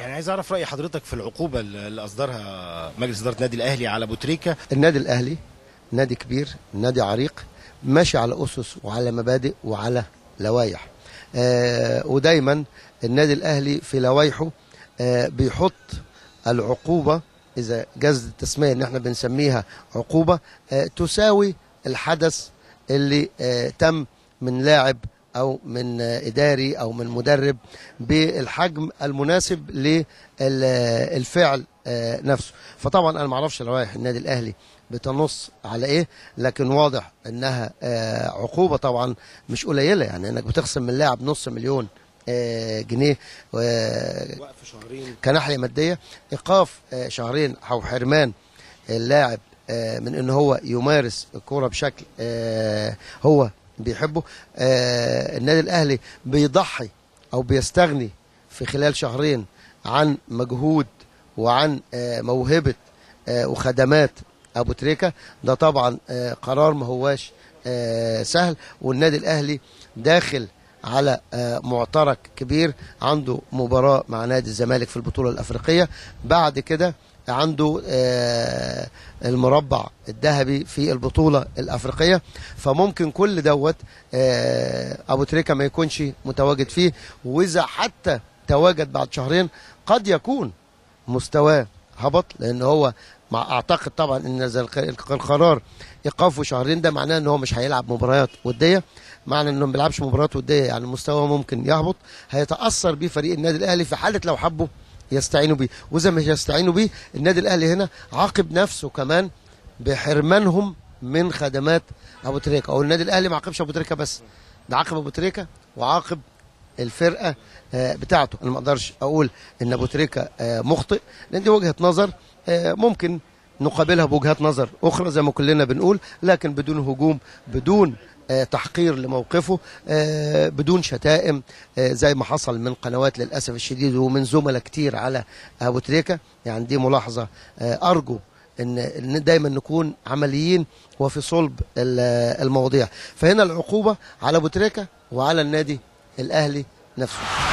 يعني عايز اعرف راي حضرتك في العقوبه اللي اصدرها مجلس اداره النادي الاهلي على ابو تريكه النادي الاهلي نادي كبير نادي عريق ماشي على اسس وعلى مبادئ وعلى لوائح آه ودايما النادي الاهلي في لوائحه آه بيحط العقوبه اذا جاز التسميه ان احنا بنسميها عقوبه آه تساوي الحدث اللي آه تم من لاعب او من آه اداري او من مدرب بالحجم المناسب للفعل آه نفسه فطبعا انا ما اعرفش لوائح النادي الاهلي بتنص على ايه لكن واضح انها آه عقوبه طبعا مش قليله يعني انك بتخصم من لاعب نص مليون آه جنيه وقف شهرين كناحيه ماديه ايقاف آه شهرين او حرمان اللاعب آه من ان هو يمارس الكوره بشكل آه هو بيحبه آه النادي الاهلي بيضحي او بيستغني في خلال شهرين عن مجهود وعن آه موهبه آه وخدمات ابو تريكه ده طبعا آه قرار ما هواش آه سهل والنادي الاهلي داخل على آه معترك كبير عنده مباراه مع نادي الزمالك في البطوله الافريقيه بعد كده عنده آه المربع الذهبي في البطوله الافريقيه فممكن كل دوت آه ابو تريكه ما يكونش متواجد فيه واذا حتى تواجد بعد شهرين قد يكون مستواه هبط لان هو مع اعتقد طبعا ان اذا القرار ايقافه شهرين ده معناه ان هو مش هيلعب مباريات وديه معنى انه ما بيلعبش مباريات وديه يعني مستواه ممكن يهبط هيتاثر بيه فريق النادي الاهلي في حاله لو حبوا يستعينوا بيه واذا مش يستعينوا بيه النادي الاهلي هنا عاقب نفسه كمان بحرمانهم من خدمات ابو تريكه او النادي الاهلي ما عاقبش ابو تريكه بس ده عاقب ابو تريكه وعاقب الفرقه بتاعته انا ما اقدرش اقول ان ابو تريكه مخطئ لان دي وجهه نظر ممكن نقابلها بوجهات نظر اخرى زي ما كلنا بنقول لكن بدون هجوم بدون تحقير لموقفه بدون شتائم زي ما حصل من قنوات للاسف الشديد ومن زملاء كتير على ابو تريكه يعني دي ملاحظه ارجو ان دايما نكون عمليين وفي صلب المواضيع فهنا العقوبه على ابو تريكه وعلى النادي الاهلي نفسه